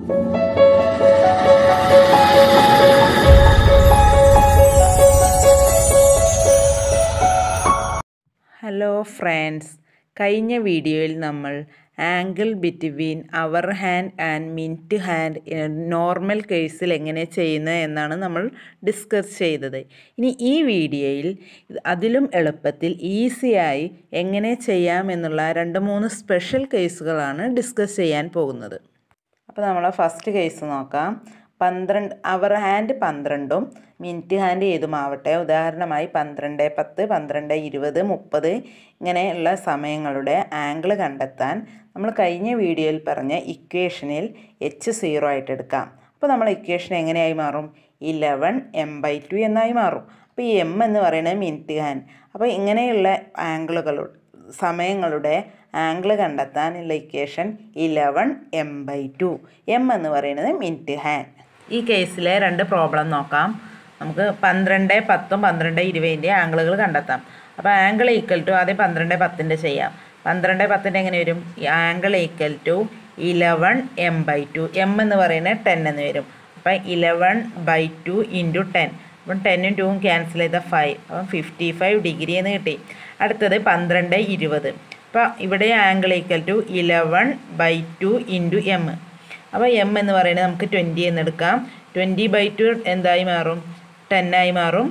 hello friends കഴിഞ്ഞ വീഡിയോയിൽ നമ്മൾ angle between hour hand and minute hand normal കേസിൽ എങ്ങനെ ചെയ്യുന്നത് എന്നാണ് നമ്മൾ ഡിസ്കസ് ചെയ്തത് ഇനി ഈ വീഡിയോയിൽ അതിലും എളുപ്പത്തിൽ ഈസിയായി എങ്ങനെ ചെയ്യാമെന്നുള്ള രണ്ട് മൂന്ന് സ്പെഷ്യൽ കേസുകളാണ് ഡിസ്കസ് ചെയ്യാൻ പോകുന്നത് അപ്പോൾ നമ്മൾ ഫസ്റ്റ് കേസ് നോക്കാം പന്ത്രണ്ട് അവർ ഹാൻഡ് പന്ത്രണ്ടും മിനിറ്റ് ഹാൻഡ് ഏതുമാവട്ടെ ഉദാഹരണമായി പന്ത്രണ്ട് പത്ത് പന്ത്രണ്ട് ഇരുപത് മുപ്പത് ഇങ്ങനെയുള്ള സമയങ്ങളുടെ ആംഗിൾ കണ്ടെത്താൻ നമ്മൾ കഴിഞ്ഞ വീഡിയോയിൽ പറഞ്ഞ ഇക്വേഷനിൽ എച്ച് സീറോ ആയിട്ട് എടുക്കാം അപ്പോൾ നമ്മൾ ഇക്വേഷൻ എങ്ങനെയായി മാറും ഇലവൻ എം ബൈ ടു എന്നായി മാറും അപ്പോൾ ഈ എം എന്ന് പറയുന്നത് മിനിറ്റ് ഹാൻഡ് അപ്പോൾ ഇങ്ങനെയുള്ള ആംഗിളുകൾ സമയങ്ങളുടെ ആംഗിൾ കണ്ടെത്താനുള്ള equation eleven M by two M എന്ന് പറയുന്നത് മിനിറ്റ് ഹാൻഡ് ഈ കേസിലെ രണ്ട് പ്രോബ്ലം നോക്കാം നമുക്ക് പന്ത്രണ്ട് പത്തും പന്ത്രണ്ട് ഇരുപതിൻ്റെ ആംഗിളുകൾ കണ്ടെത്താം അപ്പോൾ ആംഗിൾ ഈക്വൽ ടു ആദ്യം പന്ത്രണ്ട് പത്തിൻ്റെ ചെയ്യാം പന്ത്രണ്ട് പത്തിൻ്റെ എങ്ങനെ വരും angle equal to eleven M by two M എന്ന് പറയുന്നത് ടെൻ എന്ന് വരും അപ്പം eleven by two into ten അപ്പം ടെന്നും ടൂവും ക്യാൻസൽ ചെയ്ത ഫൈവ് അപ്പം ഫിഫ്റ്റി ഫൈവ് ഡിഗ്രി എന്ന് കിട്ടി അടുത്തത് പന്ത്രണ്ട് ഇരുപത് അപ്പോൾ ഇവിടെ angle equal to eleven by two into M അപ്പോൾ എം എന്ന് പറയുന്നത് നമുക്ക് ട്വൻറ്റി എന്ന് എടുക്കാം ട്വൻറ്റി ബൈ ടു എന്തായി മാറും ടെന്നായി മാറും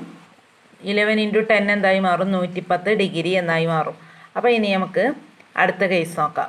ഇലവൻ ഇൻറ്റു ടെൻ എന്തായി മാറും നൂറ്റിപ്പത്ത് ഡിഗ്രി എന്നായി മാറും അപ്പോൾ ഇനി നമുക്ക് അടുത്ത കേസ് നോക്കാം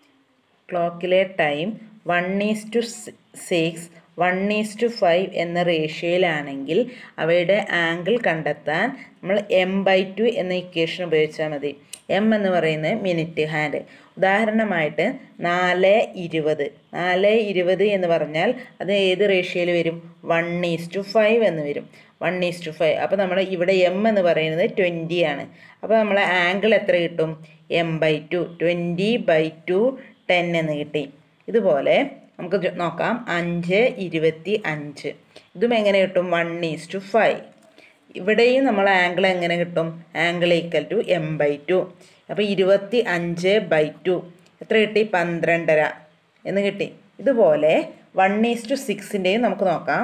ക്ലോക്കിലെ time one is to six one is to five എന്ന റേഷ്യോയിലാണെങ്കിൽ അവയുടെ ആംഗിൾ കണ്ടെത്താൻ നമ്മൾ എം ബൈ ടു എന്ന ഇക്വേഷൻ ഉപയോഗിച്ചാൽ മതി എം എന്ന് പറയുന്നത് മിനിറ്റ് ഹാൻഡ് ഉദാഹരണമായിട്ട് നാല് ഇരുപത് നാല് ഇരുപത് എന്ന് പറഞ്ഞാൽ അത് ഏത് റേഷ്യോയിൽ വരും വൺ ഈസ് ടു ഫൈവ് എന്ന് വരും വൺ ഈസ് ടു ഫൈവ് അപ്പോൾ നമ്മൾ ഇവിടെ എം എന്ന് പറയുന്നത് ട്വൻറ്റി ആണ് അപ്പോൾ നമ്മൾ ആംഗിൾ എത്ര കിട്ടും M by two twenty by two ten എന്ന് കിട്ടി ഇതുപോലെ നമുക്ക് നോക്കാം അഞ്ച് ഇരുപത്തി അഞ്ച് ഇതും എങ്ങനെ കിട്ടും വൺ ഈസ് ടു ഫൈവ് ഇവിടെയും നമ്മൾ ആംഗിൾ എങ്ങനെ കിട്ടും angle equal to M by two അപ്പോൾ ഇരുപത്തി അഞ്ച് ബൈ ടു എത്ര കിട്ടി പന്ത്രണ്ടര എന്ന് കിട്ടി ഇതുപോലെ വൺ ഈസ് ടു സിക്സിൻ്റെയും നമുക്ക് നോക്കാം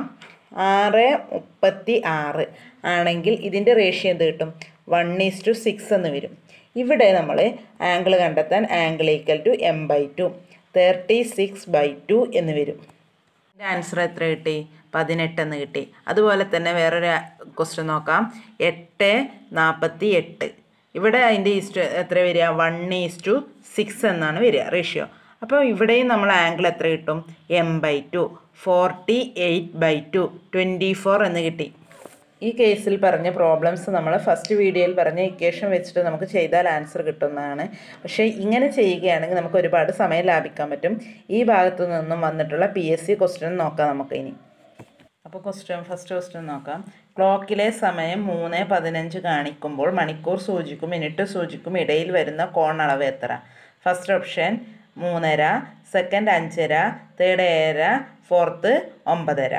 ആറ് മുപ്പത്തി ആറ് ആണെങ്കിൽ ഇതിൻ്റെ റേഷ്യോ എന്ത് കിട്ടും വൺ ഈസ് ടു സിക്സ് എന്ന് വരും ഇവിടെ നമ്മൾ ആംഗിൾ കണ്ടെത്താൻ angle equal to M by two thirty six by two എന്ന് വരും ഇതിൻ്റെ ആൻസർ എത്ര കിട്ടി പതിനെട്ട് എന്ന് കിട്ടി അതുപോലെ തന്നെ വേറൊരു ക്വസ്റ്റ്യൻ നോക്കാം എട്ട് നാൽപ്പത്തി എട്ട് ഇവിടെ അതിൻ്റെ ഈസ്റ്റ് എത്ര വരിക വൺ ഈസ് ടു സിക്സ് എന്നാണ് വരിക റേഷ്യോ അപ്പോൾ ഇവിടെയും നമ്മൾ ആംഗിൾ എത്ര കിട്ടും M by two forty eight by two twenty four എന്ന് കിട്ടി ഈ കേസിൽ പറഞ്ഞ പ്രോബ്ലംസ് നമ്മൾ ഫസ്റ്റ് വീഡിയോയിൽ പറഞ്ഞ ഇക്വേഷൻ വെച്ചിട്ട് നമുക്ക് ചെയ്താൽ ആൻസർ കിട്ടുന്നതാണ് പക്ഷേ ഇങ്ങനെ ചെയ്യുകയാണെങ്കിൽ നമുക്ക് ഒരുപാട് സമയം ലാഭിക്കാൻ പറ്റും ഈ ഭാഗത്തു നിന്നും വന്നിട്ടുള്ള പി എസ് സി ക്വസ്റ്റ്യൻ നോക്കാം നമുക്ക് ഇനി അപ്പോൾ ക്വസ്റ്റ്യൻ ഫസ്റ്റ് ക്വസ്റ്റ്യൻ നോക്കാം ക്ലോക്കിലെ സമയം മൂന്ന് പതിനഞ്ച് കാണിക്കുമ്പോൾ മണിക്കൂർ സൂചിക്കും മിനിറ്റ് സൂചിക്കും ഇടയിൽ വരുന്ന കോൺ അളവ് എത്ര ഫസ്റ്റ് ഓപ്ഷൻ മൂന്നര സെക്കൻഡ് അഞ്ചര തേർഡ് ഏഴര ഫോർത്ത് ഒമ്പതര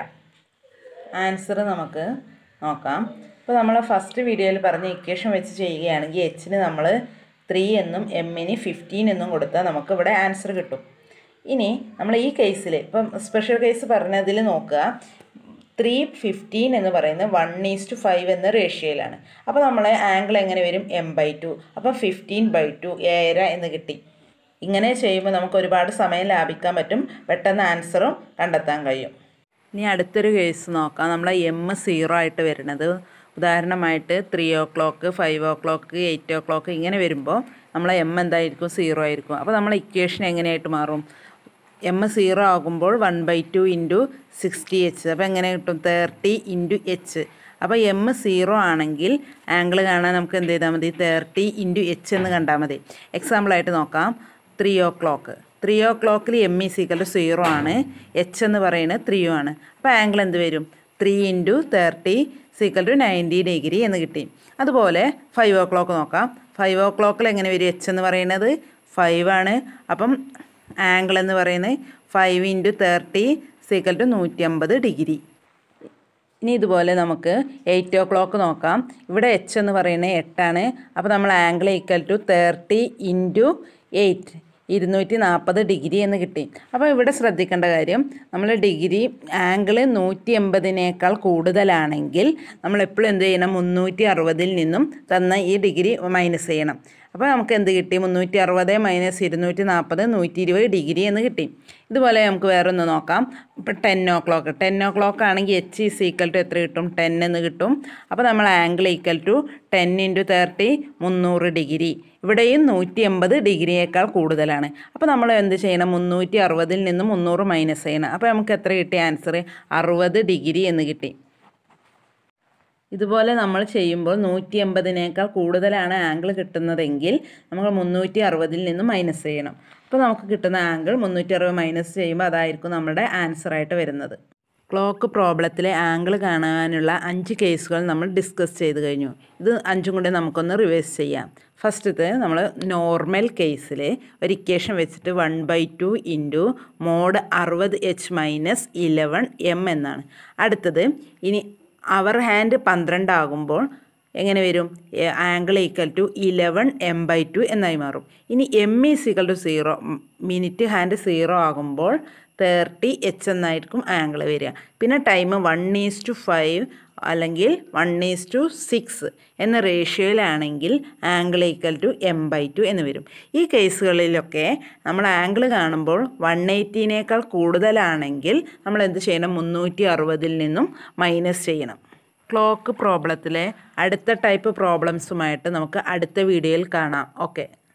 ആൻസർ നമുക്ക് നോക്കാം ഇപ്പോൾ നമ്മൾ ഫസ്റ്റ് വീഡിയോയിൽ പറഞ്ഞ ഇക്വേഷൻ വെച്ച് ചെയ്യുകയാണെങ്കിൽ എച്ചിന് നമ്മൾ ത്രീ എന്നും എമ്മിന് ഫിഫ്റ്റീൻ എന്നും കൊടുത്താൽ നമുക്ക് ഇവിടെ ആൻസർ കിട്ടും ഇനി നമ്മൾ ഈ കേസിൽ ഇപ്പം സ്പെഷ്യൽ കേസ് പറഞ്ഞതിൽ നോക്കുക ത്രീ ഫിഫ്റ്റീൻ എന്ന് പറയുന്നത് വൺ ഈസ് ടു ഫൈവ് എന്ന റേഷ്യോയിലാണ് അപ്പോൾ നമ്മളെ ആംഗിൾ എങ്ങനെ വരും എം ബൈ ടു അപ്പോൾ ഫിഫ്റ്റീൻ ബൈ ടു ഏഴര എന്ന് കിട്ടി ഇങ്ങനെ ചെയ്യുമ്പോൾ നമുക്ക് ഒരുപാട് സമയം ലാഭിക്കാൻ പറ്റും പെട്ടെന്ന് ആൻസറും കണ്ടെത്താൻ കഴിയും ഇനി അടുത്തൊരു കേസ് നോക്കാം നമ്മൾ എം സീറോ ആയിട്ട് വരുന്നത് ഉദാഹരണമായിട്ട് three o'clock five o'clock eight o'clock ഇങ്ങനെ വരുമ്പോൾ നമ്മളെ എം എന്തായിരിക്കും സീറോ ആയിരിക്കും അപ്പോൾ നമ്മൾ ഇക്വേഷൻ എങ്ങനെയായിട്ട് മാറും എം സീറോ ആകുമ്പോൾ one by two into sixty H അപ്പോൾ എങ്ങനെ കിട്ടും തേർട്ടി ഇൻറ്റു എച്ച് അപ്പോൾ എം സീറോ ആണെങ്കിൽ ആംഗിൾ കാണാൻ നമുക്ക് എന്ത് ചെയ്താൽ മതി തേർട്ടി ഇൻറ്റു എച്ച് എന്ന് കണ്ടാൽ മതി എക്സാമ്പിളായിട്ട് നോക്കാം ത്രീ ഓ ക്ലോക്ക് ത്രീ ഓ ക്ലോക്കിൽ എം ഇ സീക്കൽ സീറോ ആണ് എച്ച് എന്ന് പറയുന്നത് ത്രീയോ ആണ് അപ്പോൾ ആംഗിൾ എന്ത് വരും three into thirty equal to ninety degree എന്ന് കിട്ടി അതുപോലെ ഫൈവ് ഓ ക്ലോക്ക് നോക്കാം ഫൈവ് ഓ ക്ലോക്കിൽ എങ്ങനെ വരും എച്ച് എന്ന് പറയുന്നത് ഫൈവ് ആണ് അപ്പം ആംഗിൾ എന്ന് പറയുന്നത് five into thirty equal to നൂറ്റി അമ്പത് ഡിഗ്രി ഇനി ഇതുപോലെ നമുക്ക് എയ്റ്റ് ഓ ക്ലോക്ക് നോക്കാം ഇവിടെ എച്ച് എന്ന് പറയുന്നത് എട്ടാണ് അപ്പോൾ നമ്മൾ angle equal to thirty into eight ഇരുന്നൂറ്റി നാൽപ്പത് ഡിഗ്രി എന്ന് കിട്ടി അപ്പോൾ ഇവിടെ ശ്രദ്ധിക്കേണ്ട കാര്യം നമ്മൾ ഡിഗ്രി ആംഗിൾ നൂറ്റി എൺപതിനേക്കാൾ കൂടുതലാണെങ്കിൽ നമ്മൾ എപ്പോഴും എന്ത് ചെയ്യണം മുന്നൂറ്റി അറുപതിൽ നിന്നും തന്ന ഈ ഡിഗ്രി മൈനസ് ചെയ്യണം അപ്പോൾ നമുക്ക് എന്ത് കിട്ടി മുന്നൂറ്റി അറുപത് മൈനസ് ഇരുന്നൂറ്റി നാൽപ്പത് നൂറ്റി ഇരുപത് ഡിഗ്രി എന്ന് കിട്ടി ഇതുപോലെ നമുക്ക് വേറെ ഒന്ന് നോക്കാം ഇപ്പോൾ ten o'clock ten o'clock ആണെങ്കിൽ എച്ച് ഈസ് ഈക്വൽ ടു എത്ര കിട്ടും ടെൻ എന്ന് കിട്ടും അപ്പോൾ നമ്മൾ angle equal to ten into thirty മുന്നൂറ് ഡിഗ്രി ഇവിടെയും നൂറ്റി എൺപത് ഡിഗ്രിയേക്കാൾ കൂടുതലാണ് അപ്പോൾ നമ്മൾ എന്ത് ചെയ്യണം മുന്നൂറ്റി അറുപതിൽ നിന്ന് മുന്നൂറ് മൈനസ് ചെയ്യണം അപ്പോൾ നമുക്ക് എത്ര കിട്ടിയ ആൻസർ അറുപത് ഡിഗ്രി എന്ന് കിട്ടി ഇതുപോലെ നമ്മൾ ചെയ്യുമ്പോൾ നൂറ്റി എൺപതിനേക്കാൾ കൂടുതലാണ് ആംഗിൾ കിട്ടുന്നതെങ്കിൽ നമ്മൾ മുന്നൂറ്റി അറുപതിൽ നിന്ന് മൈനസ് ചെയ്യണം അപ്പോൾ നമുക്ക് കിട്ടുന്ന ആംഗിൾ മുന്നൂറ്റി അറുപത് മൈനസ് ചെയ്യുമ്പോൾ അതായിരിക്കും നമ്മുടെ ആൻസറായിട്ട് വരുന്നത് ക്ലോക്ക് പ്രോബ്ലത്തിലെ ആംഗിൾ കാണാനുള്ള അഞ്ച് കേസുകൾ നമ്മൾ ഡിസ്കസ് ചെയ്ത് കഴിഞ്ഞു ഇത് അഞ്ചും കൂടി നമുക്കൊന്ന് റിവേഴ്സ് ചെയ്യാം ഫസ്റ്റത്തെ നമ്മൾ നോർമൽ കേസിൽ ഒരു ഇക്വേഷൻ വെച്ചിട്ട് one by two into mod അറുപത് എച്ച് മൈനസ് ഇലവൻ എം എന്നാണ് അടുത്തത് ഇനി അവർ ഹാൻഡ് പന്ത്രണ്ട് ആകുമ്പോൾ എങ്ങനെ വരും angle equal to eleven M by two എന്നായി മാറും ഇനി M is equal to zero minute hand zero ആകുമ്പോൾ തേർട്ടി എച്ച് എന്നായിരിക്കും ആംഗിൾ വരിക പിന്നെ time one is to five അല്ലെങ്കിൽ വൺ ഈസ് ടു സിക്സ് എന്ന റേഷ്യോയിലാണെങ്കിൽ angle equal to M by two എന്ന് വരും ഈ കേസുകളിലൊക്കെ നമ്മൾ ആംഗിൾ കാണുമ്പോൾ വൺ എയ്റ്റീനേക്കാൾ കൂടുതലാണെങ്കിൽ നമ്മൾ എന്ത് ചെയ്യണം മുന്നൂറ്റി അറുപതിൽ നിന്നും മൈനസ് ചെയ്യണം ക്ലോക്ക് പ്രോബ്ലത്തിലെ അടുത്ത ടൈപ്പ് പ്രോബ്ലംസുമായിട്ട് നമുക്ക് അടുത്ത വീഡിയോയിൽ കാണാം ഓക്കെ